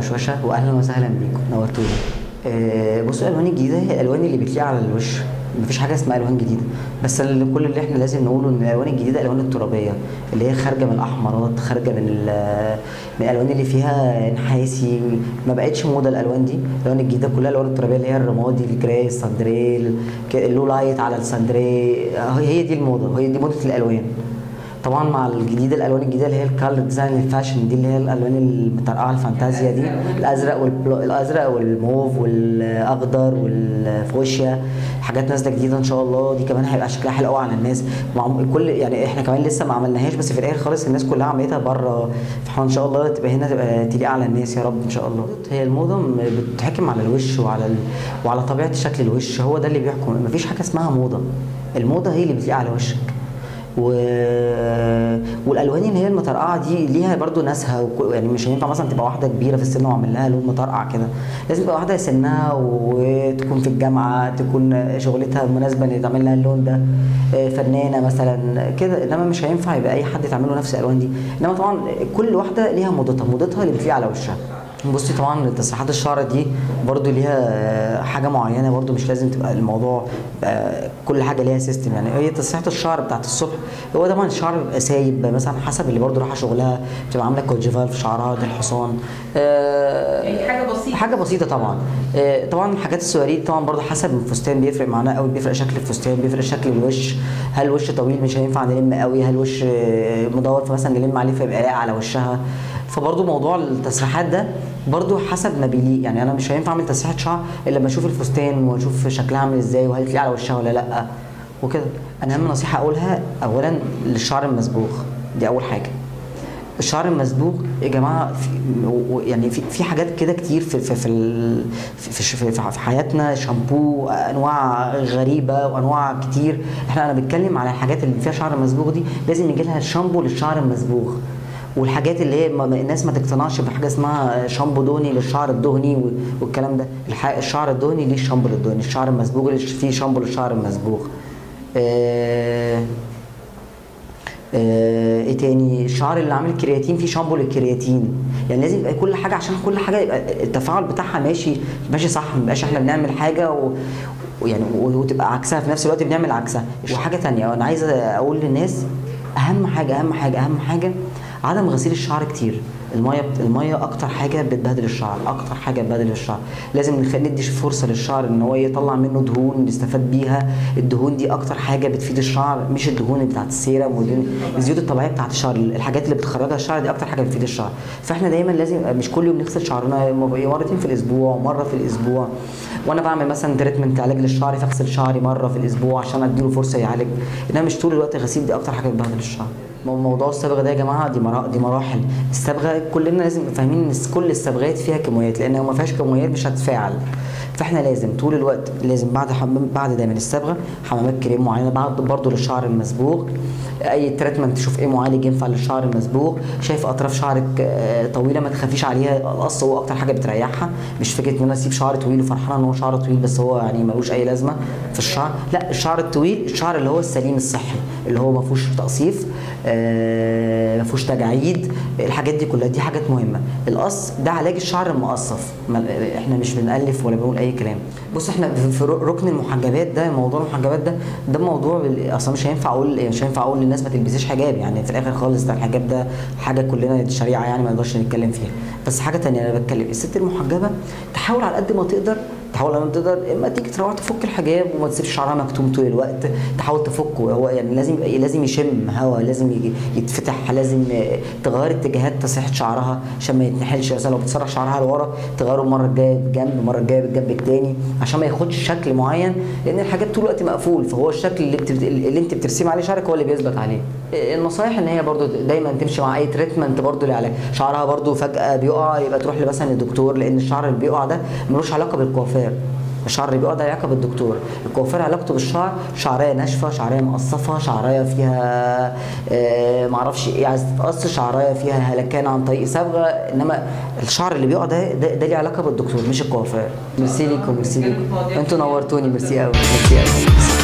وشوشه واهلا وسهلا بيكم نورتوني آه، بصوا الالوان الجديده هي الالوان اللي بتليق على الوش مفيش حاجه اسمها الوان جديده بس اللي كل اللي احنا لازم نقوله ان الالوان الجديده الالوان الترابيه اللي هي خارجه من الاحمرات خارجه من ال- من الالوان اللي فيها نحاسي ما بقتش موضه الالوان دي الالوان الجديده كلها الالوان الترابيه اللي هي الرمادي الجراي الساندريل اللو لايت على الساندري هي دي الموضه هي دي موضه الالوان طبعا مع الجديده الالوان الجديده اللي هي الكالر ديزاين الفاشن دي اللي هي الالوان المترقعه الفانتازيا دي الازرق والبلو الازرق والموف والاخضر والفوشيا حاجات نازله جديده ان شاء الله دي كمان هيبقى شكلها حلو قوي على الناس مع كل يعني احنا كمان لسه ما عملناهاش بس في الاخر خالص الناس كلها عملتها بره فاحنا ان شاء الله تبقى هنا تبقى تليق على الناس يا رب ان شاء الله هي الموضه م- بتحكم على الوش وعلى ال... وعلى طبيعه شكل الوش هو ده اللي بيحكم مفيش حاجه اسمها موضه الموضه هي اللي بتليق على وشك و... والالوان اللي هي المطرقعه دي ليها برضو ناسها وك... يعني مش هينفع مثلا تبقى واحده كبيره في السن واعمل لها لون مطرقع كده لازم تبقى واحده سنها وتكون في الجامعه تكون شغلتها مناسبه ان يتعمل لها اللون ده آه، فنانه مثلا كده انما مش هينفع يبقى اي حد يتعمل له نفس الالوان دي انما طبعا كل واحده ليها موضتها موضتها اللي بتليق على وشها بصي طبعا تسريحات الشعر دي برضو ليها حاجه معينه برضو مش لازم تبقى الموضوع آه، كل حاجه ليها سيستم يعني هي تسريحه الشعر بتاعت الصبح هو طبعا الشعر بيبقى سايب مثلا حسب اللي برضو رايحه شغلها بتبقى عامله كونجيفال في شعرها ده الحصان آه، يعني حاجة بسيطة. حاجه بسيطه طبعا آه، طبعا الحاجات السواري طبعا برضو حسب الفستان بيفرق معانا قوي بيفرق شكل الفستان بيفرق شكل الوش هل وش طويل مش هينفع نلم قوي هل وش آه، مدور فمثلا نلم عليه فيبقى لايق على وشها فبرضو موضوع التسريحات ده برضو حسب ما بيليق يعني انا مش هينفع اعمل تسريحه شعر الا لما اشوف الفستان واشوف شكلها عامل ازاي وهل تليق على وشها ولا لا وكده انا اهم نصيحه اقولها اولا للشعر المصبوغ دي اول حاجه الشعر المصبوغ يا جماعه في و- يعني في في حاجات كده كتير في في في, ال- في, في, في, في حياتنا شامبو انواع غريبه وانواع كتير احنا انا بتكلم على الحاجات اللي فيها شعر مصبوغ دي لازم يجي لها شامبو للشعر المصبوغ والحاجات اللي هي ما- ما- الناس ما تقتنعش بحاجه اسمها شامبو دهني للشعر الدهني و- والكلام ده الح- الشعر الدهني ليه شامبو للدهني الشعر المصبوغ ليه- فيه شامبو للشعر المصبوغ آه آه، ايه تاني الشعر اللي عامل كرياتين فيه شامبو للكرياتين يعني لازم يبقى كل حاجه عشان كل حاجه يبقى التفاعل بتاعها ماشي ماشي صح ما يبقاش احنا بنعمل حاجه و... ويعني و- وتبقى عكسها في نفس الوقت بنعمل عكسها وحاجه تانية انا عايز اقول للناس اهم حاجه اهم حاجه اهم حاجه عدم غسيل الشعر كتير الميه بت... الميه اكتر حاجه بتبهدل الشعر اكتر حاجه بتبهدل الشعر لازم نخ... ندي فرصه للشعر ان هو يطلع منه دهون نستفاد بيها الدهون دي اكتر حاجه بتفيد الشعر مش الدهون بتاعت السيرم والدهون الزيوت الطبيعيه بتاعت الشعر الحاجات اللي بتخرجها الشعر دي اكتر حاجه بتفيد الشعر فاحنا دايما لازم مش كل يوم نغسل شعرنا مرتين في الاسبوع مره في الاسبوع وانا بعمل مثلا تريتمنت علاج للشعر فاغسل شعري مره في الاسبوع عشان اديله فرصه يعالج انما مش طول الوقت غسيل دي اكتر حاجه بتبهدل الشعر مو- موضوع الصبغه ده يا جماعه دي مرا- دي مراحل الصبغه كلنا لازم نبقى فاهمين ان كل الصبغات فيها كيماويات لان لو ما فيهاش كيماويات مش هتتفاعل فاحنا لازم طول الوقت لازم بعد حمام بعد دايما الصبغه حمامات كريم معينه بعد برضه للشعر المصبوغ اي تريتمنت تشوف ايه معالج ينفع للشعر المصبوغ شايف اطراف شعرك آه، طويله ما تخافيش عليها القص هو اكتر حاجه بتريحها مش فكره ان انا اسيب شعري طويل وفرحانه ان هو شعره طويل بس هو يعني ملوش اي لازمه في الشعر لا الشعر الطويل الشعر اللي هو السليم الصحي اللي هو ما فيهوش تقصيف آه، ما فيهوش تجاعيد الحاجات دي كلها دي حاجات مهمه القص ده علاج الشعر المقصف ما- احنا مش بنالف ولا بنقول اي كلام بص احنا في في ركن المحجبات ده موضوع المحجبات ده ده موضوع بال- اصلا مش هينفع اقول مش هينفع اقول للناس ما تلبسيش حجاب يعني في الاخر خالص ده الحجاب ده حاجه كلنا الشريعه يعني ما نقدرش نتكلم فيها بس حاجه تانية انا بتكلم الست المحجبه تحاول على قد ما تقدر تحاول على قد ما تقدر اما تيجي تروح تفك الحجاب وما تسيبش شعرها مكتوم طول الوقت تحاول تفكه هو يعني لازم يبقى لازم يشم هوا لازم يجي يتفتح لازم آه، تغير اتجاهات تسريحه شعرها عشان ما يتنحلش مثلا لو بتسرح شعرها لورا تغيره المره الجايه بجنب المره الجايه بالجنب التاني عشان ما ياخدش شكل معين لان الحاجاب طول الوقت مقفول فهو الشكل اللي بت... اللي انت بترسمي عليه شعرك هو اللي بيثبت عليه آه، النصايح ان هي برضو دايما تمشي مع اي تريتمنت برضو لعلاج شعرها برضو فجاه بيقع يبقى تروح مثلا للدكتور لان الشعر اللي بيقع ده ملوش علاقه بالكوافير الشعر اللي بيقع ده علاقه بالدكتور الكوافير علاقته بالشعر شعريه ناشفه شعريه مقصفه شعريه فيها آه معرفش ايه عايز تتقص شعريه فيها هلكان عن طريق صبغه انما الشعر اللي بيقع ده ده, ده ليه علاقه بالدكتور مش الكوافير ميرسي ليكم ميرسي ليكم انتوا نورتوني ميرسي قوي ميرسي قوي